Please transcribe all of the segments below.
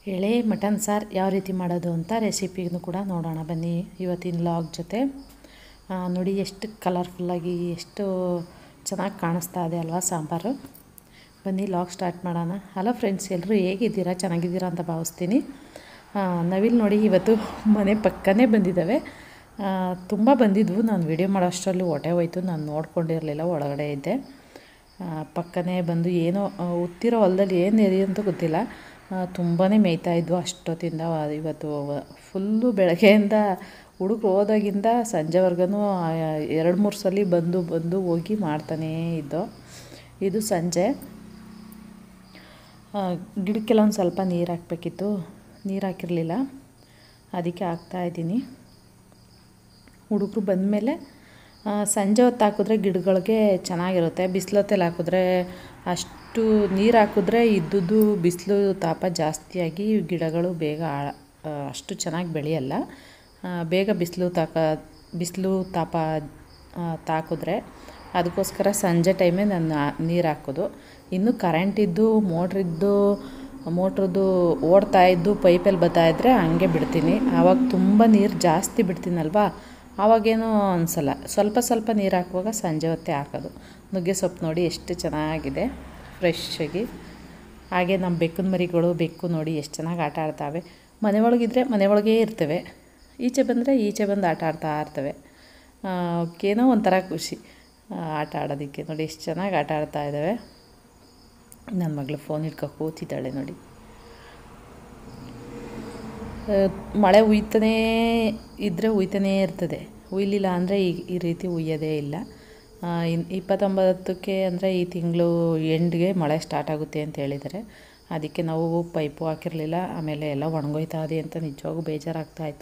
ಎಳೆ ಮಟನ್ ಸಾರು ಯಾವ ರೀತಿ ಮಾಡೋದು ಅಂತ ರೆಸಿಪಿನೂ ಕೂಡ ನೋಡೋಣ ಬನ್ನಿ ಇವತ್ತಿನ ಲಾಗ್ ಜೊತೆ ಆ, ನೋಡಿ ಎಷ್ಟು ಕಲರ್ಫುಲ್ಲಾಗಿ ಎಷ್ಟು ಚೆನ್ನಾಗಿ ಕಾಣಿಸ್ತಾ ಇದೆ ಅಲ್ವಾ ಸಾಂಬಾರು ಬನ್ನಿ ಲಾಗ್ ಸ್ಟಾರ್ಟ್ ಮಾಡೋಣ ಹಲೋ ಫ್ರೆಂಡ್ಸ್ ಎಲ್ಲರೂ ಹೇಗಿದ್ದೀರಾ ಚೆನ್ನಾಗಿದ್ದೀರಾ ಅಂತ ಭಾವಿಸ್ತೀನಿ ಆ, ನವಿಲು ನೋಡಿ ಇವತ್ತು ಮನೆ ಪಕ್ಕನೇ ಬಂದಿದ್ದಾವೆ ತುಂಬ ಬಂದಿದ್ವು ನಾನು ವಿಡಿಯೋ ಮಾಡೋ ಅಷ್ಟರಲ್ಲಿ ಹೊಟ್ಟೆ ಹೋಯ್ತು ನಾನು ನೋಡ್ಕೊಂಡಿರಲಿಲ್ಲ ಒಳಗಡೆ ಇದ್ದೆ ಆ, ಪಕ್ಕನೇ ಬಂದು ಏನೋ ಆ, ಉತ್ತಿರೋ ಹೊಲದಲ್ಲಿ ಏನು ಎರಿ ಅಂತ ಗೊತ್ತಿಲ್ಲ ತುಂಬಾ ಮೇಯ್ತಾ ಇದ್ವು ಅಷ್ಟೊತ್ತಿಂದ ವ- ಇವತ್ತು ಫುಲ್ಲು ಬೆಳಗ್ಗೆಯಿಂದ ಹುಡುಗರು ಹೋದಾಗಿಂದ ಸಂಜೆವರೆಗೂ ಎರಡು ಮೂರು ಸಲ ಬಂದು ಬಂದು ಹೋಗಿ ಮಾಡ್ತಾನೇ ಇದ್ದೋ ಇದು ಸಂಜೆ ಆ, ಗಿಡಕ್ಕೆಲ್ಲ ಒಂದು ಸ್ವಲ್ಪ ನೀರು ಹಾಕಬೇಕಿತ್ತು ನೀರು ಹಾಕಿರಲಿಲ್ಲ ಅದಕ್ಕೆ ಹಾಕ್ತಾಯಿದ್ದೀನಿ ಹುಡುಗರು ಬಂದಮೇಲೆ ಸಂಜೆ ಹೊತ್ತು ಹಾಕಿದ್ರೆ ಗಿಡಗಳಿಗೆ ಚೆನ್ನಾಗಿರುತ್ತೆ ಬಿಸಿಲೊತ್ತಲ್ಲಿ ಹಾಕಿದ್ರೆ ಅಷ್ಟು ನೀರು ಹಾಕಿದ್ರೆ ಇದ್ದುದು ಬಿಸಿಲು ತಾಪ ಜಾಸ್ತಿಯಾಗಿ ಗಿಡಗಳು ಬೇಗ ಆ- ಆ, ಅಷ್ಟು ಚೆನ್ನಾಗಿ ಬೆಳೆಯಲ್ಲ ಆ, ಬೇಗ ಬಿಸಿಲು ತಾಕ ಬಿಸಿಲು ತಾಪ ಆ, ತಾಕಿದ್ರೆ ಅದಕ್ಕೋಸ್ಕರ ಸಂಜೆ ಟೈಮೇ ನಾನು ನೀರು ಹಾಕೋದು ಇನ್ನು ಕರೆಂಟಿದ್ದು ಮೋಟ್ರಿದ್ದು ಮೋಟ್ರದ್ದು ಓಡ್ತಾ ಇದ್ದು ಪೈಪಲ್ಲಿ ಬರ್ತಾ ಇದ್ದರೆ ಹಂಗೆ ಬಿಡ್ತೀನಿ ಆವಾಗ ತುಂಬ ನೀರು ಜಾಸ್ತಿ ಬಿಡ್ತೀನಲ್ವಾ ಆವಾಗೇನೂ ಅನಿಸಲ್ಲ ಸ್ವಲ್ಪ ಸ್ವಲ್ಪ ನೀರು ಹಾಕುವಾಗ ಸಂಜೆ ಹೊತ್ತೇ ಹಾಕೋದು ನುಗ್ಗೆ ಸೊಪ್ಪು ನೋಡಿ ಎಷ್ಟು ಚೆನ್ನಾಗಿದೆ ಫ್ರೆಶ್ ಆಗಿ ಹಾಗೆ ನಮ್ಮ ಬೆಕ್ಕನ ಮರಿಗಳು ಬೆಕ್ಕು ನೋಡಿ ಎಷ್ಟು ಚೆನ್ನಾಗಿ ಆಟ ಆಡ್ತಾವೆ ಮನೆ ಒಳಗಿದ್ರೆ ಮನೆ ಒಳಗೇ ಇರ್ತವೆ ಈಚೆ ಬಂದರೆ ಈಚೆ ಬಂದು ಆಟ ಆಡ್ತಾ ಇರ್ತವೆ ಆ, ಅವಕ್ಕೇನೋ ಒಂಥರ ಖುಷಿ ಆ, ಆಟ ಆಡೋದಕ್ಕೆ ನೋಡಿ ಎಷ್ಟು ಚೆನ್ನಾಗಿ ಆಟ ಆಡ್ತಾ ಇದ್ದಾವೆ ನನ್ನ ಮಗಳು ಫೋನ್ ಹಿಡ್ಕೊ ಕೂತಿದ್ದಾಳೆ ನೋಡಿ ಆ, ಮಳೆ ಉಯ್ತಾನೇ ಇದ್ದರೆ ಉಯ್ತಾನೇ ಇರ್ತದೆ ಉಯ್ಲಿಲ್ಲ ಅಂದರೆ ಈ ಈ ರೀತಿ ಉಯ್ಯೋದೇ ಇಲ್ಲ ಆ, ಇನ್ ಇಪ್ಪತ್ತೊಂಬತ್ತಕ್ಕೆ ಅಂದರೆ ಈ ತಿಂಗಳು ಎಂಡ್ಗೆ ಮಳೆ ಸ್ಟಾರ್ಟ್ ಆಗುತ್ತೆ ಅಂತ ಹೇಳಿದ್ದಾರೆ ಅದಕ್ಕೆ ನಾವು ಪೈಪು ಹಾಕಿರಲಿಲ್ಲ ಆಮೇಲೆ ಎಲ್ಲ ಒಣಗೋಯ್ತಾ ಇದೆ ಅಂತ ನಿಜವಾಗೂ ಬೇಜಾರಾಗ್ತಾಯಿತ್ತು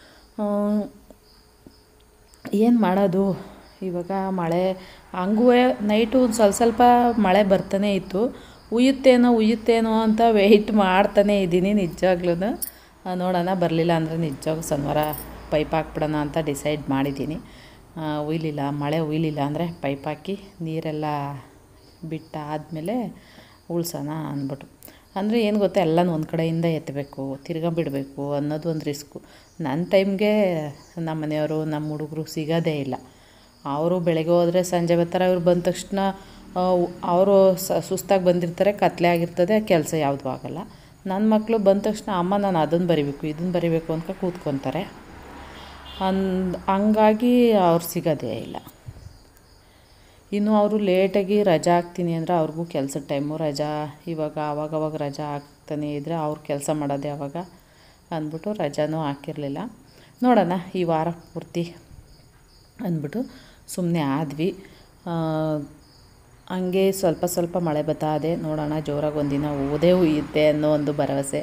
ಏನು ಮಾಡೋದು ಇವಾಗ ಮಳೆ ಹಂಗೂ ನೈಟು ಒಂದು ಸ್ವಲ್ಪ ಸ್ವಲ್ಪ ಮಳೆ ಬರ್ತಾನೆ ಇತ್ತು ಉಯ್ಯುತ್ತೇನೋ ಉಯ್ಯುತ್ತೇನೋ ಅಂತ ವೆಯ್ಟ್ ಮಾಡ್ತಾನೇ ಇದ್ದೀನಿ ನಿಜವಾಗ್ಲೂ ನೋಡೋಣ ಬರಲಿಲ್ಲ ಅಂದರೆ ನಿಜವಾಗೂ ಶನಿವಾರ ಪೈಪ್ ಹಾಕ್ಬಿಡೋಣ ಅಂತ ಡಿಸೈಡ್ ಮಾಡಿದ್ದೀನಿ ಆ, ಉಯ್ಲಿಲ್ಲ ಮಳೆ ಉಯ್ಲಿಲ್ಲ ಅಂದರೆ ಪೈಪ್ ಹಾಕಿ ನೀರೆಲ್ಲ ಬಿಟ್ಟಾದಮೇಲೆ ಉಳ್ಸೋಣ ಅಂದ್ಬಿಟ್ಟು ಅಂದರೆ ಏನು ಗೊತ್ತಾ ಎಲ್ಲನೂ ಒಂದು ಕಡೆಯಿಂದ ಎತ್ತಬೇಕು ತಿರ್ಗಾ ಬಿಡಬೇಕು ಅನ್ನೋದು ಒಂದು ರಿಸ್ಕು ನನ್ನ ಟೈಮ್ಗೆ ನಮ್ಮ ಮನೆಯವರು ನಮ್ಮ ಹುಡುಗರು ಸಿಗೋದೇ ಇಲ್ಲ ಅವರು ಬೆಳಗ್ಗೆ ಹೋದರೆ ಸಂಜೆ ಬರ್ತಾರೆ ಅವ್ರು ಬಂದ ತಕ್ಷಣ ಅವರು ಸುಸ್ತಾಗಿ ಬಂದಿರ್ತಾರೆ ಕತ್ಲೆ ಆಗಿರ್ತದೆ ಕೆಲಸ ಯಾವುದೂ ಆಗಲ್ಲ ನನ್ನ ಮಕ್ಕಳು ಬಂದ ತಕ್ಷಣ ಅಮ್ಮ ನಾನು ಅದನ್ನು ಬರಿಬೇಕು ಇದನ್ನು ಬರಿಬೇಕು ಅಂತ ಕೂತ್ಕೊತಾರೆ ಅಂದ್ ಹಂಗಾಗಿ ಅವ್ರು ಸಿಗೋದೇ ಇಲ್ಲ ಇನ್ನು ಅವರು ಲೇಟಾಗಿ ರಜಾ ಹಾಕ್ತೀನಿ ಅಂದರೆ ಅವ್ರಿಗೂ ಕೆಲಸದ ಟೈಮು ರಜಾ ಇವಾಗ ಆವಾಗವಾಗ ರಜಾ ಹಾಕ್ತಾನೆ ಇದ್ದರೆ ಅವ್ರು ಕೆಲಸ ಮಾಡೋದೇ ಅವಾಗ ಅಂದ್ಬಿಟ್ಟು ರಜಾನೂ ಹಾಕಿರಲಿಲ್ಲ ನೋಡೋಣ ಈ ವಾರ ಪೂರ್ತಿ ಅಂದ್ಬಿಟ್ಟು ಸುಮ್ಮನೆ ಆದ್ವಿ ಆ, ಹಂಗೆ ಸ್ವಲ್ಪ ಸ್ವಲ್ಪ ಮಳೆ ಬರ್ತಾ ಇದೆ ನೋಡೋಣ ಜೋರಾಗಿ ಒಂದಿನ ಓದೇ ಉಯ್ಯುತ್ತೆ ಅನ್ನೋ ಒಂದು ಭರವಸೆ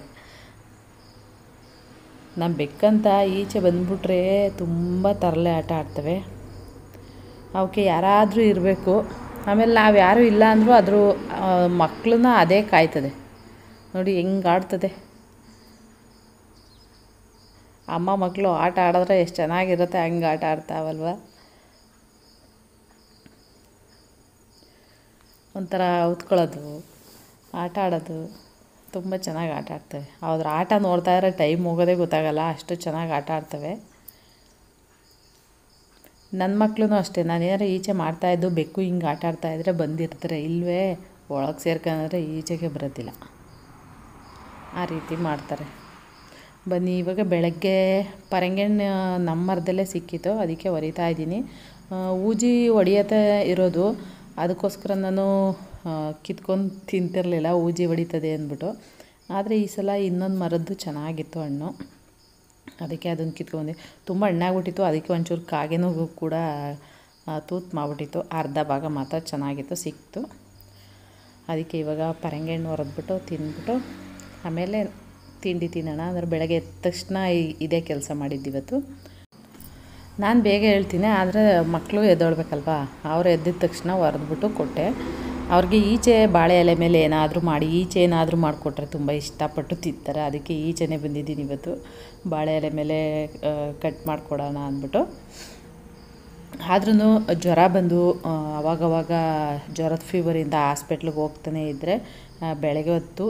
ನಮ್ಮ ಬೆಕ್ಕಂತ ಈಚೆ ಬಂದ್ಬಿಟ್ರೆ ತುಂಬ ತರಲೆ ಆಟ ಆಡ್ತವೆ ಅವಕ್ಕೆ ಯಾರಾದರೂ ಇರಬೇಕು ಆಮೇಲೆ ನಾವು ಯಾರೂ ಇಲ್ಲ ಅಂದರೂ ಅದ್ರ ಮಕ್ಕಳನ್ನ ಅದೇ ಕಾಯ್ತದೆ ನೋಡಿ ಹೆಂಗೆ ಆಡ್ತದೆ ಅಮ್ಮ ಮಕ್ಕಳು ಆಟ ಆಡಿದ್ರೆ ಎಷ್ಟು ಚೆನ್ನಾಗಿರುತ್ತೆ ಹಂಗೆ ಆಟ ಆಡ್ತಾವಲ್ವ ಒಂಥರ ಉತ್ಕೊಳ್ಳೋದು ಆಟ ಆಡೋದು ತುಂಬ ಚೆನ್ನಾಗಿ ಆಟ ಆಡ್ತವೆ ಅದ್ರ ಆಟ ನೋಡ್ತಾ ಇರೋ ಟೈಮ್ ಹೋಗೋದೇ ಗೊತ್ತಾಗಲ್ಲ ಅಷ್ಟು ಚೆನ್ನಾಗಿ ಆಟ ಆಡ್ತವೆ ನನ್ನ ಮಕ್ಳು ಅಷ್ಟೇ ನಾನು ಏನಾರ ಈಚೆ ಮಾಡ್ತಾಯಿದ್ದು ಬೆಕ್ಕು ಹಿಂಗೆ ಆಟ ಆಡ್ತಾ ಇದ್ರೆ ಬಂದಿರ್ತಾರೆ ಇಲ್ವೇ ಒಳಗೆ ಸೇರ್ಕೊಂಡ್ರೆ ಈಚೆಗೆ ಬರೋದಿಲ್ಲ ಆ ರೀತಿ ಮಾಡ್ತಾರೆ ಬನ್ನಿ ಇವಾಗ ಬೆಳಗ್ಗೆ ಪರಂಗಿಹಣ್ಣು ನಮ್ಮ ಮರದಲ್ಲೇ ಸಿಕ್ಕಿತ್ತು ಅದಕ್ಕೆ ಹೊರಿತಾ ಇದ್ದೀನಿ ಆ, ಊಜಿ ಹೊಡಿಯತ್ತೆ ಇರೋದು ಅದಕ್ಕೋಸ್ಕರ ನಾನು ಕಿತ್ಕೊಂಡು ತಿಂತಿರಲಿಲ್ಲ ಊಜಿ ಹೊಡಿತದೆ ಅಂದ್ಬಿಟ್ಟು ಆದರೆ ಈ ಸಲ ಇನ್ನೊಂದು ಮರದ್ದು ಚೆನ್ನಾಗಿತ್ತು ಹಣ್ಣು ಅದಕ್ಕೆ ಅದನ್ನು ಕಿತ್ಕೊಂಡೆ ತುಂಬ ಹಣ್ಣಾಗ್ಬಿಟ್ಟಿತ್ತು ಅದಕ್ಕೆ ಒಂಚೂರು ಕಾಗೆನೂ ಕೂಡ ಆ, ತೂತು ಮಾಡಿಬಿಟ್ಟಿತ್ತು ಅರ್ಧ ಭಾಗ ಮಾತ್ರ ಚೆನ್ನಾಗಿತ್ತು ಸಿಕ್ತು ಅದಕ್ಕೆ ಇವಾಗ ಪರಂಗಿಹಣ್ಣು ಹೊರದ್ಬಿಟ್ಟು ತಿಂದ್ಬಿಟ್ಟು ಆಮೇಲೆ ತಿಂಡಿ ತಿನ್ನೋಣ ಅಂದರೆ ಬೆಳಗ್ಗೆ ಎದ್ದ ತಕ್ಷಣ ಈ- ಇದೇ ಕೆಲಸ ಮಾಡಿದ್ದಿವತ್ತು ನಾನು ಬೇಗ ಹೇಳ್ತೀನಿ ಆದರೆ ಮಕ್ಕಳು ಎದ್ದೊಳ್ಬೇಕಲ್ವಾ ಅವ್ರು ಎದ್ದಿದ ತಕ್ಷಣ ಹೊರದ್ಬಿಟ್ಟು ಕೊಟ್ಟೆ ಅವ್ರಿಗೆ ಈಚೆ ಬಾಳೆ ಎಲೆ ಮೇಲೆ ಏನಾದರೂ ಮಾಡಿ ಈಚೆ ಏನಾದರೂ ಮಾಡಿಕೊಟ್ರೆ ತುಂಬ ಇಷ್ಟಪಟ್ಟು ತಿಂತಾರೆ ಅದಕ್ಕೆ ಈಚೆನೇ ಬಂದಿದ್ದೀನಿ ಇವತ್ತು ಬಾಳೆ ಎಲೆ ಮೇಲೆ ಕಟ್ ಮಾಡಿಕೊಡೋಣ ಅಂದ್ಬಿಟ್ಟು ಆದ್ರೂ ಜ್ವರ ಬಂದು ಆ, ಅವಾಗವಾಗ ಜ್ವರದ ಫೀವರಿಂದ ಹಾಸ್ಪಿಟ್ಲಿಗೆ ಹೋಗ್ತಾನೆ ಇದ್ದರೆ ಬೆಳಗ್ಗೆ ಹೊತ್ತು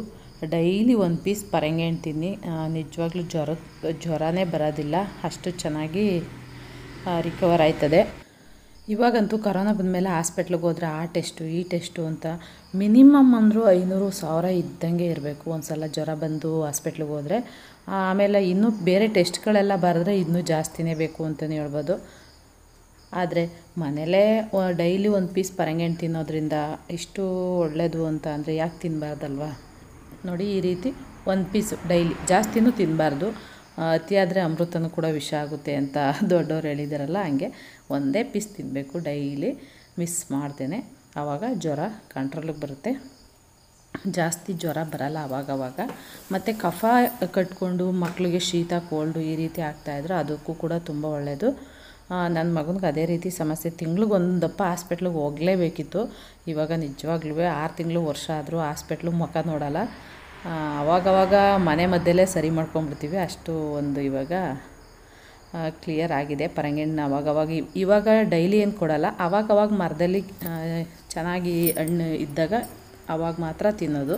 ಡೈಲಿ ಒಂದು ಪೀಸ್ ಪರಂಗಿಹಣ್ಣು ತಿನ್ನಿ ನಿಜವಾಗ್ಲೂ ಜ್ವರ ಜ್ವರನೇ ಬರೋದಿಲ್ಲ ಅಷ್ಟು ಚೆನ್ನಾಗಿ ರಿಕವರ್ ಆಯ್ತದೆ ಇವಾಗಂತೂ ಕರೋನಾ ಬಂದಮೇಲೆ ಹಾಸ್ಪಿಟ್ಲಿಗೆ ಹೋದರೆ ಆ ಟೆಸ್ಟು ಈ ಟೆಸ್ಟು ಅಂತ ಮಿನಿಮಮ್ ಅಂದರೂ ಐನೂರು ಸಾವಿರ ಇದ್ದಂಗೆ ಇರಬೇಕು ಒಂದು ಸಲ ಜ್ವರ ಬಂದು ಹಾಸ್ಪಿಟ್ಲಿಗೆ ಹೋದರೆ ಆಮೇಲೆ ಇನ್ನೂ ಬೇರೆ ಟೆಸ್ಟ್ಗಳೆಲ್ಲ ಬರೆದ್ರೆ ಇನ್ನೂ ಜಾಸ್ತಿನೇ ಬೇಕು ಅಂತಲೇ ಹೇಳ್ಬೋದು ಆದರೆ ಮನೇಲೇ ಡೈಲಿ ಒಂದು ಪೀಸ್ ಪರಂಗಿಹಣ್ಣು ತಿನ್ನೋದ್ರಿಂದ ಇಷ್ಟು ಒಳ್ಳೆಯದು ಅಂತ ಅಂದರೆ ಯಾಕೆ ತಿನ್ನಬಾರ್ದಲ್ವಾ ನೋಡಿ ಈ ರೀತಿ ಒಂದು ಪೀಸು ಡೈಲಿ ಜಾಸ್ತಿನೂ ತಿನ್ನಬಾರ್ದು ಅತಿಯಾದರೆ ಅಮೃತನೂ ಕೂಡ ವಿಷ ಆಗುತ್ತೆ ಅಂತ ದೊಡ್ಡವ್ರು ಹೇಳಿದಾರಲ್ಲ ಹಂಗೆ ಒಂದೇ ಪೀಸ್ ತಿನ್ನಬೇಕು ಡೈಲಿ ಮಿಸ್ ಮಾಡ್ತೇನೆ ಆವಾಗ ಜ್ವರ ಕಂಟ್ರೋಲಿಗೆ ಬರುತ್ತೆ ಜಾಸ್ತಿ ಜ್ವರ ಬರಲ್ಲ ಆವಾಗವಾಗ ಮತ್ತು ಕಫ ಕಟ್ಕೊಂಡು ಮಕ್ಕಳಿಗೆ ಶೀತ ಕೋಲ್ಡು ಈ ರೀತಿ ಆಗ್ತಾಯಿದ್ರೆ ಅದಕ್ಕೂ ಕೂಡ ತುಂಬ ಒಳ್ಳೆಯದು ನನ್ನ ಮಗನಿಗೆ ಅದೇ ರೀತಿ ಸಮಸ್ಯೆ ತಿಂಗ್ಳಿಗೆ ಒಂದಪ್ಪ ಹಾಸ್ಪಿಟ್ಲಿಗೆ ಹೋಗಲೇಬೇಕಿತ್ತು ಇವಾಗ ನಿಜವಾಗ್ಲೂ ಆರು ತಿಂಗಳು ವರ್ಷ ಆದರೂ ಹಾಸ್ಪಿಟ್ಲಿಗೆ ಮುಖ ನೋಡಲ್ಲ ಅವಾಗವಾಗ ಮನೆ ಮದ್ದಲ್ಲೇ ಸರಿ ಮಾಡ್ಕೊಂಬಿಡ್ತೀವಿ ಅಷ್ಟು ಒಂದು ಇವಾಗ ಕ್ಲಿಯರ್ ಆಗಿದೆ ಪರಂಗಿಹಣ್ಣು ಅವಾಗವಾಗ ಇವಾಗ ಡೈಲಿ ಏನು ಕೊಡಲ್ಲ ಅವಾಗವಾಗ ಮರದಲ್ಲಿ ಚೆನ್ನಾಗಿ ಹಣ್ಣು ಇದ್ದಾಗ ಅವಾಗ ಮಾತ್ರ ತಿನ್ನೋದು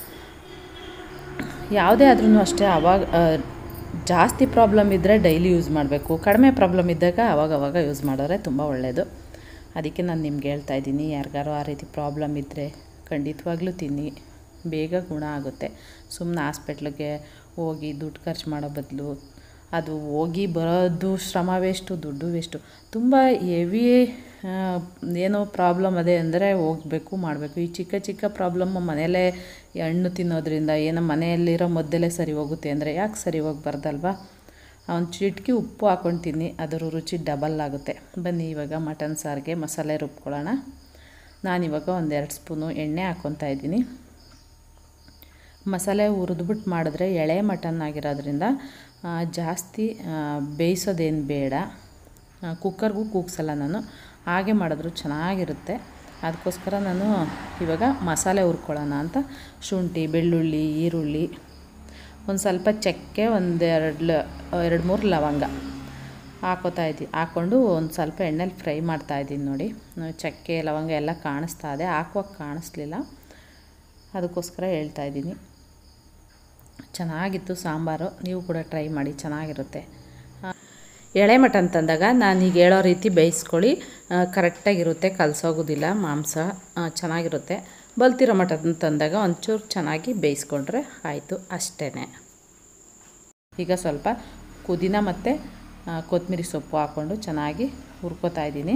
ಯಾವುದೇ ಆದ್ರೂ ಅಷ್ಟೇ ಅವಾಗ ಜಾಸ್ತಿ ಪ್ರಾಬ್ಲಮ್ ಇದ್ದರೆ ಡೈಲಿ ಯೂಸ್ ಮಾಡಬೇಕು ಕಡಿಮೆ ಪ್ರಾಬ್ಲಮ್ ಇದ್ದಾಗ ಅವಾಗವಾಗ ಯೂಸ್ ಮಾಡಿದ್ರೆ ತುಂಬ ಒಳ್ಳೆಯದು ಅದಕ್ಕೆ ನಾನು ನಿಮ್ಗೆ ಹೇಳ್ತಾ ಇದ್ದೀನಿ ಯಾರಿಗಾರು ಆ ರೀತಿ ಪ್ರಾಬ್ಲಮ್ ಇದ್ದರೆ ಖಂಡಿತವಾಗ್ಲೂ ತಿನ್ನಿ ಬೇಗ ಗುಣ ಆಗುತ್ತೆ ಸುಮ್ಮನೆ ಹಾಸ್ಪಿಟ್ಲಿಗೆ ಹೋಗಿ ದುಡ್ಡು ಖರ್ಚು ಮಾಡೋ ಬದಲು ಅದು ಹೋಗಿ ಬರೋದು ಶ್ರಮ ವೇಸ್ಟು ದುಡ್ಡು ವೇಸ್ಟು ತುಂಬ ಹೆವಿ ಏನೋ ಪ್ರಾಬ್ಲಮ್ ಅದೇ ಅಂದರೆ ಹೋಗಬೇಕು ಮಾಡಬೇಕು ಈ ಚಿಕ್ಕ ಚಿಕ್ಕ ಪ್ರಾಬ್ಲಮ್ಮು ಮನೆಯಲ್ಲೇ ಹಣ್ಣು ತಿನ್ನೋದ್ರಿಂದ ಏನೋ ಮನೆಯಲ್ಲಿರೋ ಮದ್ದಲ್ಲೇ ಸರಿ ಹೋಗುತ್ತೆ ಅಂದರೆ ಯಾಕೆ ಸರಿ ಹೋಗ್ಬಾರ್ದಲ್ವಾ ಒಂದು ಚಿಟ್ಕಿ ಉಪ್ಪು ಹಾಕ್ಕೊಂಡು ತಿನ್ನಿ ಅದರ ರುಚಿ ಡಬಲ್ ಆಗುತ್ತೆ ಬನ್ನಿ ಇವಾಗ ಮಟನ್ ಸಾರಿಗೆ ಮಸಾಲೆ ರುಬ್ಕೊಳ್ಳೋಣ ನಾನಿವಾಗ ಒಂದೆರಡು ಸ್ಪೂನು ಎಣ್ಣೆ ಹಾಕ್ಕೊತಾ ಇದ್ದೀನಿ ಮಸಾಲೆ ಹುರಿದ್ಬಿಟ್ಟು ಮಾಡಿದ್ರೆ ಎಳೆ ಮಟನ್ ಆಗಿರೋದ್ರಿಂದ ಜಾಸ್ತಿ ಬೇಯಿಸೋದೇನು ಬೇಡ ಕುಕ್ಕರ್ಗೂ ಕೂಗ್ಸಲ್ಲ ನಾನು ಹಾಗೆ ಮಾಡಿದ್ರು ಚೆನ್ನಾಗಿರುತ್ತೆ ಅದಕ್ಕೋಸ್ಕರ ನಾನು ಇವಾಗ ಮಸಾಲೆ ಹುರ್ಕೊಳ್ಳೋಣ ಅಂತ ಶುಂಠಿ ಬೆಳ್ಳುಳ್ಳಿ ಈರುಳ್ಳಿ ಒಂದು ಸ್ವಲ್ಪ ಚಕ್ಕೆ ಒಂದೆರಡು ಲ ಎರಡು ಮೂರು ಲವಂಗ ಹಾಕೋತಾ ಇದ್ದೀನಿ ಹಾಕ್ಕೊಂಡು ಒಂದು ಸ್ವಲ್ಪ ಎಣ್ಣೆಲಿ ಫ್ರೈ ಮಾಡ್ತಾಯಿದ್ದೀನಿ ನೋಡಿ ಚಕ್ಕೆ ಲವಂಗ ಎಲ್ಲ ಕಾಣಿಸ್ತಾ ಇದೆ ಹಾಕುವಾಗ ಕಾಣಿಸ್ಲಿಲ್ಲ ಅದಕ್ಕೋಸ್ಕರ ಹೇಳ್ತಾ ಇದ್ದೀನಿ ಚೆನ್ನಾಗಿತ್ತು ಸಾಂಬಾರು ನೀವು ಕೂಡ ಟ್ರೈ ಮಾಡಿ ಚೆನ್ನಾಗಿರುತ್ತೆ ಎಳೆ ಮಟನ್ ತಂದಾಗ ನಾನೀಗ ಹೇಳೋ ರೀತಿ ಬೇಯಿಸ್ಕೊಳ್ಳಿ ಕರೆಕ್ಟಾಗಿರುತ್ತೆ ಕಲಸೋಗೋದಿಲ್ಲ ಮಾಂಸ ಚೆನ್ನಾಗಿರುತ್ತೆ ಬಲ್ತಿರೋ ಮಟನ್ ತಂದಾಗ ಒಂಚೂರು ಚೆನ್ನಾಗಿ ಬೇಯಿಸ್ಕೊಂಡ್ರೆ ಆಯಿತು ಅಷ್ಟೇ ಈಗ ಸ್ವಲ್ಪ ಪುದೀನ ಮತ್ತು ಕೊತ್ತಂಬರಿ ಸೊಪ್ಪು ಹಾಕ್ಕೊಂಡು ಚೆನ್ನಾಗಿ ಹುರ್ಕೋತಾ ಇದ್ದೀನಿ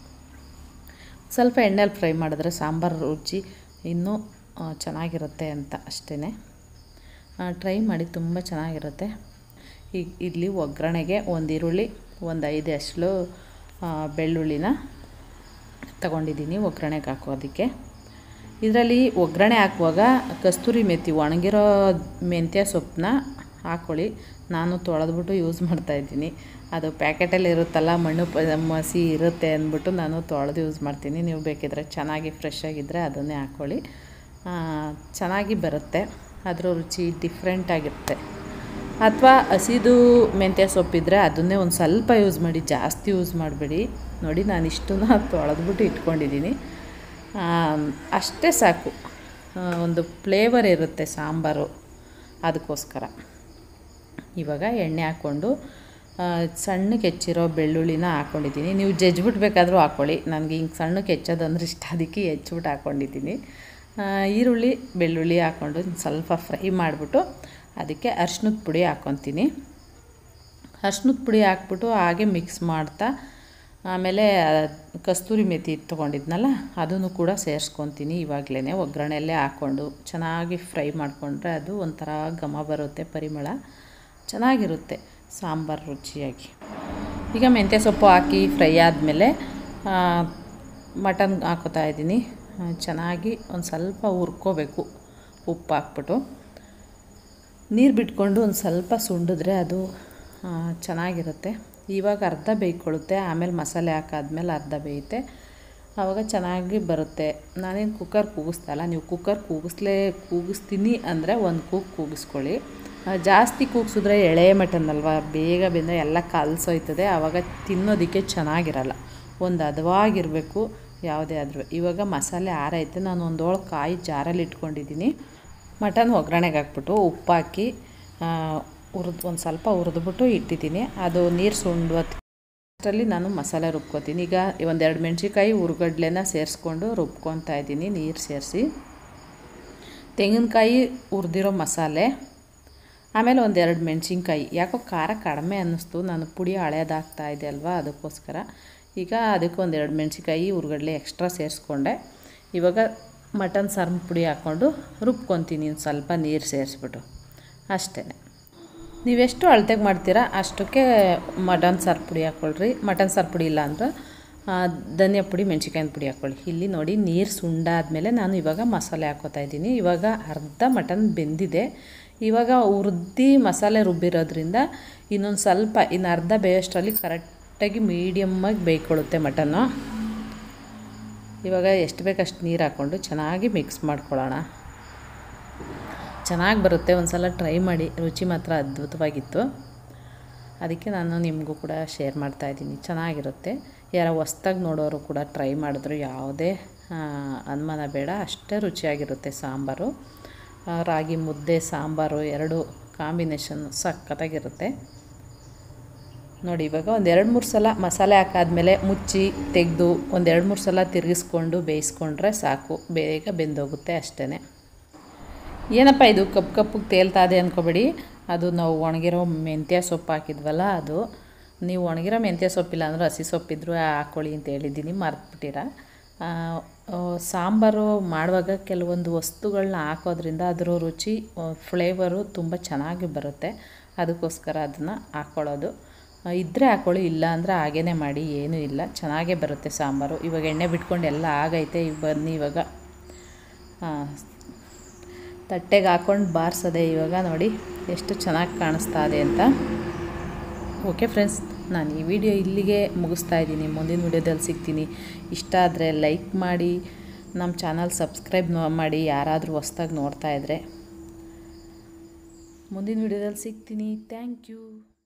ಸ್ವಲ್ಪ ಎಣ್ಣೆಲಿ ಫ್ರೈ ಮಾಡಿದ್ರೆ ಸಾಂಬಾರು ರುಚಿ ಇನ್ನೂ ಚೆನ್ನಾಗಿರುತ್ತೆ ಅಂತ ಅಷ್ಟೇ ಟ್ರೈ ಮಾಡಿ ತುಂಬ ಚೆನ್ನಾಗಿರುತ್ತೆ ಈಗ ಇಲ್ಲಿ ಒಗ್ಗರಣೆಗೆ ಒಂದು ಈರುಳ್ಳಿ ಒಂದು ಐದು ಎಸ್ಳು ಬೆಳ್ಳುಳ್ಳಿನ ತಗೊಂಡಿದ್ದೀನಿ ಒಗ್ಗರಣೆಗೆ ಹಾಕೋದಕ್ಕೆ ಇದರಲ್ಲಿ ಒಗ್ಗರಣೆ ಹಾಕುವಾಗ ಕಸ್ತೂರಿ ಮೆಥಿ ಒಣಗಿರೋ ಮೆಂತ್ಯ ಸೊಪ್ಪನ್ನ ಹಾಕ್ಕೊಳ್ಳಿ ನಾನು ತೊಳೆದ್ಬಿಟ್ಟು ಯೂಸ್ ಮಾಡ್ತಾಯಿದ್ದೀನಿ ಅದು ಪ್ಯಾಕೆಟಲ್ಲಿ ಇರುತ್ತಲ್ಲ ಮಣ್ಣು ಪ ಮಸಿ ಇರುತ್ತೆ ಅಂದ್ಬಿಟ್ಟು ನಾನು ತೊಳೆದು ಯೂಸ್ ಮಾಡ್ತೀನಿ ನೀವು ಬೇಕಿದ್ರೆ ಚೆನ್ನಾಗಿ ಫ್ರೆಶ್ ಆಗಿದ್ದರೆ ಅದನ್ನೇ ಹಾಕ್ಕೊಳ್ಳಿ ಚೆನ್ನಾಗಿ ಬರುತ್ತೆ ಅದರ ರುಚಿ ಡಿಫ್ರೆಂಟಾಗಿರುತ್ತೆ ಅಥವಾ ಹಸಿದು ಮೆಂತ್ಯ ಸೊಪ್ಪಿದ್ರೆ ಅದನ್ನೇ ಒಂದು ಸ್ವಲ್ಪ ಯೂಸ್ ಮಾಡಿ ಜಾಸ್ತಿ ಯೂಸ್ ಮಾಡಬೇಡಿ ನೋಡಿ ನಾನು ಇಷ್ಟನ್ನ ತೊಳೆದ್ಬಿಟ್ಟು ಇಟ್ಕೊಂಡಿದ್ದೀನಿ ಅಷ್ಟೇ ಸಾಕು ಒಂದು ಫ್ಲೇವರ್ ಇರುತ್ತೆ ಸಾಂಬಾರು ಅದಕ್ಕೋಸ್ಕರ ಇವಾಗ ಎಣ್ಣೆ ಹಾಕ್ಕೊಂಡು ಸಣ್ಣಕ್ಕೆ ಹೆಚ್ಚಿರೋ ಬೆಳ್ಳುಳ್ಳಿನ ಹಾಕ್ಕೊಂಡಿದ್ದೀನಿ ನೀವು ಜಜ್ಬಿಟ್ಟು ಬೇಕಾದರೂ ಹಾಕ್ಕೊಳ್ಳಿ ನನಗೆ ಹಿಂಗೆ ಸಣ್ಣಕ್ಕೆ ಹೆಚ್ಚೋದು ಅಂದ್ರೆ ಇಷ್ಟ ಅದಕ್ಕೆ ಹೆಚ್ಚಿಬಿಟ್ಟು ಹಾಕ್ಕೊಂಡಿದ್ದೀನಿ ಈರುಳ್ಳಿ ಬೆಳ್ಳುಳ್ಳಿ ಹಾಕ್ಕೊಂಡು ಸ್ವಲ್ಪ ಫ್ರೈ ಮಾಡಿಬಿಟ್ಟು ಅದಕ್ಕೆ ಅರ್ಶಿನದ ಪುಡಿ ಹಾಕ್ಕೊತೀನಿ ಅರ್ಶಿನದ ಪುಡಿ ಹಾಕ್ಬಿಟ್ಟು ಹಾಗೆ ಮಿಕ್ಸ್ ಮಾಡ್ತಾ ಆಮೇಲೆ ಕಸ್ತೂರಿ ಮೆಥಿ ತೊಗೊಂಡಿದ್ನಲ್ಲ ಅದನ್ನು ಕೂಡ ಸೇರಿಸ್ಕೊತೀನಿ ಇವಾಗಲೇ ಒಗ್ಗರಣೆಯಲ್ಲೇ ಹಾಕ್ಕೊಂಡು ಚೆನ್ನಾಗಿ ಫ್ರೈ ಮಾಡಿಕೊಂಡ್ರೆ ಅದು ಒಂಥರ ಘಮ ಬರುತ್ತೆ ಪರಿಮಳ ಚೆನ್ನಾಗಿರುತ್ತೆ ಸಾಂಬಾರು ರುಚಿಯಾಗಿ ಈಗ ಮೆಂತ್ಯ ಸೊಪ್ಪು ಹಾಕಿ ಫ್ರೈ ಆದಮೇಲೆ ಮಟನ್ ಹಾಕೋತಾ ಇದ್ದೀನಿ ಚೆನ್ನಾಗಿ ಒಂದು ಸ್ವಲ್ಪ ಹುರ್ಕೋಬೇಕು ಉಪ್ಪು ಹಾಕ್ಬಿಟ್ಟು ನೀರು ಬಿಟ್ಕೊಂಡು ಒಂದು ಸ್ವಲ್ಪ ಸುಂಡಿದ್ರೆ ಅದು ಚೆನ್ನಾಗಿರುತ್ತೆ ಇವಾಗ ಅರ್ಧ ಬೇಯ್ಕೊಳ್ಳುತ್ತೆ ಆಮೇಲೆ ಮಸಾಲೆ ಹಾಕಾದ್ಮೇಲೆ ಅರ್ಧ ಬೇಯುತ್ತೆ ಆವಾಗ ಚೆನ್ನಾಗಿ ಬರುತ್ತೆ ನಾನೇನು ಕುಕ್ಕರ್ ಕೂಗಿಸ್ತಲ್ಲ ನೀವು ಕುಕ್ಕರ್ ಕೂಗಿಸ್ಲೇ ಕೂಗಿಸ್ತೀನಿ ಅಂದರೆ ಒಂದು ಕೂಗು ಕೂಗಿಸ್ಕೊಳ್ಳಿ ಜಾಸ್ತಿ ಕೂಗಿಸಿದ್ರೆ ಎಳೆ ಮಟನ್ ಅಲ್ವಾ ಬೇಗ ಬೆಂದ ಎಲ್ಲ ಕಲಸೋಯ್ತದೆ ಆವಾಗ ತಿನ್ನೋದಕ್ಕೆ ಚೆನ್ನಾಗಿರಲ್ಲ ಒಂದು ಹದವಾಗಿರಬೇಕು ಯಾವುದೇ ಆದರೂ ಇವಾಗ ಮಸಾಲೆ ಆರೈತೆ ನಾನು ಒಂದೊಳು ಕಾಯಿ ಜಾರಲ್ಲಿ ಇಟ್ಕೊಂಡಿದ್ದೀನಿ ಮಟನ್ ಒಗ್ಗರಣೆಗೆ ಹಾಕ್ಬಿಟ್ಟು ಉಪ್ಪು ಹಾಕಿ ಹುರಿದು ಒಂದು ಸ್ವಲ್ಪ ಹುರಿದ್ಬಿಟ್ಟು ಇಟ್ಟಿದ್ದೀನಿ ಅದು ನೀರು ಸುಂಡು ಅಷ್ಟರಲ್ಲಿ ನಾನು ಮಸಾಲೆ ರುಬ್ಕೋತೀನಿ ಈಗ ಒಂದೆರಡು ಮೆಣಸಿಕಾಯಿ ಹುರ್ಗಡ್ಲೆನ ಸೇರಿಸ್ಕೊಂಡು ರುಬ್ಕೊತಾ ಇದ್ದೀನಿ ನೀರು ಸೇರಿಸಿ ತೆಂಗಿನಕಾಯಿ ಹುರಿದಿರೋ ಮಸಾಲೆ ಆಮೇಲೆ ಒಂದೆರಡು ಮೆಣಸಿನ್ಕಾಯಿ ಯಾಕೋ ಖಾರ ಕಡಿಮೆ ಅನ್ನಿಸ್ತು ನಾನು ಪುಡಿ ಹಳೇದಾಗ್ತಾ ಇದೆ ಅಲ್ವಾ ಅದಕ್ಕೋಸ್ಕರ ಈಗ ಅದಕ್ಕೆ ಒಂದೆರಡು ಮೆಣಸಿನ್ಕಾಯಿ ಹುರ್ಗಡ್ಲೆ ಎಕ್ಸ್ಟ್ರಾ ಸೇರಿಸ್ಕೊಂಡೆ ಇವಾಗ ಮಟನ್ ಸಾರು ಪುಡಿ ಹಾಕ್ಕೊಂಡು ರುಬ್ಕೊತೀನಿ ಒಂದು ಸ್ವಲ್ಪ ನೀರು ಸೇರಿಸ್ಬಿಟ್ಟು ಅಷ್ಟೇ ನೀವೆಷ್ಟು ಅಳತೆಗೆ ಮಾಡ್ತೀರಾ ಅಷ್ಟಕ್ಕೆ ಮಟನ್ ಸಾರು ಪುಡಿ ಹಾಕ್ಕೊಳ್ರಿ ಮಟನ್ ಸಾರು ಪುಡಿ ಇಲ್ಲ ಅಂದ್ರೆ ಧನಿಯಾ ಪುಡಿ ಮೆಣ್ಸಿಕಾಯಿನ ಪುಡಿ ಹಾಕ್ಕೊಳ್ಳಿ ಇಲ್ಲಿ ನೋಡಿ ನೀರು ಸುಂಡಾದಮೇಲೆ ನಾನು ಇವಾಗ ಮಸಾಲೆ ಹಾಕ್ಕೋತಾ ಇದ್ದೀನಿ ಇವಾಗ ಅರ್ಧ ಮಟನ್ ಬೆಂದಿದೆ ಇವಾಗ ಹುರ್ದು ಮಸಾಲೆ ರುಬ್ಬಿರೋದ್ರಿಂದ ಇನ್ನೊಂದು ಸ್ವಲ್ಪ ಇನ್ನು ಅರ್ಧ ಬೇಯೋಷ್ಟರಲ್ಲಿ ಕರೆಕ್ಟಾಗಿ ಮೀಡಿಯಮ್ಮಾಗಿ ಬೇಯ್ಕೊಳ್ಳುತ್ತೆ ಮಟನ್ನು ಇವಾಗ ಎಷ್ಟು ಬೇಕಷ್ಟು ನೀರು ಹಾಕ್ಕೊಂಡು ಚೆನ್ನಾಗಿ ಮಿಕ್ಸ್ ಮಾಡ್ಕೊಳ್ಳೋಣ ಚೆನ್ನಾಗಿ ಬರುತ್ತೆ ಒಂದು ಸಲ ಟ್ರೈ ಮಾಡಿ ರುಚಿ ಮಾತ್ರ ಅದ್ಭುತವಾಗಿತ್ತು ಅದಕ್ಕೆ ನಾನು ನಿಮಗೂ ಕೂಡ ಶೇರ್ ಮಾಡ್ತಾಯಿದ್ದೀನಿ ಚೆನ್ನಾಗಿರುತ್ತೆ ಯಾರೋ ಹೊಸ್ದಾಗಿ ನೋಡೋರು ಕೂಡ ಟ್ರೈ ಮಾಡಿದ್ರು ಯಾವುದೇ ಅನುಮಾನ ಬೇಡ ಅಷ್ಟೇ ರುಚಿಯಾಗಿರುತ್ತೆ ಸಾಂಬಾರು ರಾಗಿ ಮುದ್ದೆ ಸಾಂಬಾರು ಎರಡು ಕಾಂಬಿನೇಷನ್ ಸಖತ್ತಾಗಿರುತ್ತೆ ನೋಡಿ ಇವಾಗ ಒಂದು ಎರಡು ಮೂರು ಸಲ ಮಸಾಲೆ ಹಾಕಾದ್ಮೇಲೆ ಮುಚ್ಚಿ ತೆಗೆದು ಒಂದು ಎರಡು ಮೂರು ಸಲ ತಿರುಗಿಸ್ಕೊಂಡು ಬೇಯಿಸ್ಕೊಂಡ್ರೆ ಸಾಕು ಬೇಗ ಬೆಂದೋಗುತ್ತೆ ಅಷ್ಟೇ ಏನಪ್ಪ ಇದು ಕಪ್ಪು ಕಪ್ಪಗೆ ತೇಲ್ತಾ ಇದೆ ಅಂದ್ಕೊಬೇಡಿ ಅದು ನಾವು ಒಣಗಿರೋ ಮೆಂತ್ಯ ಸೊಪ್ಪು ಹಾಕಿದ್ವಲ್ಲ ಅದು ನೀವು ಒಣಗಿರೋ ಮೆಂತ್ಯ ಸೊಪ್ಪಿಲ್ಲ ಅಂದ್ರೆ ಹಸಿ ಸೊಪ್ಪಿದ್ರು ಹಾಕ್ಕೊಳ್ಳಿ ಅಂತ ಹೇಳಿದ್ದೀನಿ ಮರ್ತ್ಬಿಟ್ಟಿರ ಸಾಂಬಾರು ಮಾಡುವಾಗ ಕೆಲವೊಂದು ವಸ್ತುಗಳನ್ನ ಹಾಕೋದ್ರಿಂದ ಅದರ ರುಚಿ ಫ್ಲೇವರು ತುಂಬ ಚೆನ್ನಾಗಿ ಬರುತ್ತೆ ಅದಕ್ಕೋಸ್ಕರ ಅದನ್ನು ಹಾಕ್ಕೊಳ್ಳೋದು ಇದ್ದರೆ ಹಾಕ್ಕೊಳ್ಳಿ ಇಲ್ಲ ಅಂದರೆ ಹಾಗೇ ಮಾಡಿ ಏನೂ ಇಲ್ಲ ಚೆನ್ನಾಗೇ ಬರುತ್ತೆ ಸಾಂಬಾರು ಇವಾಗ ಎಣ್ಣೆ ಬಿಟ್ಕೊಂಡು ಎಲ್ಲ ಆಗೈತೆ ಈಗ ಬನ್ನಿ ಇವಾಗ ತಟ್ಟೆಗೆ ಹಾಕ್ಕೊಂಡು ಬಾರಿಸೋದೆ ಇವಾಗ ನೋಡಿ ಎಷ್ಟು ಚೆನ್ನಾಗಿ ಕಾಣಿಸ್ತಾ ಇದೆ ಅಂತ ಓಕೆ ಫ್ರೆಂಡ್ಸ್ ನಾನು ಈ ವಿಡಿಯೋ ಇಲ್ಲಿಗೆ ಮುಗಿಸ್ತಾ ಇದ್ದೀನಿ ಮುಂದಿನ ವಿಡಿಯೋದಲ್ಲಿ ಸಿಗ್ತೀನಿ ಇಷ್ಟ ಆದರೆ ಲೈಕ್ ಮಾಡಿ ನಮ್ಮ ಚಾನಲ್ ಸಬ್ಸ್ಕ್ರೈಬ್ ಮಾಡಿ ಯಾರಾದರೂ ಹೊಸ್ದಾಗಿ ನೋಡ್ತಾ ಇದ್ದರೆ ಮುಂದಿನ ವಿಡಿಯೋದಲ್ಲಿ ಸಿಗ್ತೀನಿ ಥ್ಯಾಂಕ್ ಯು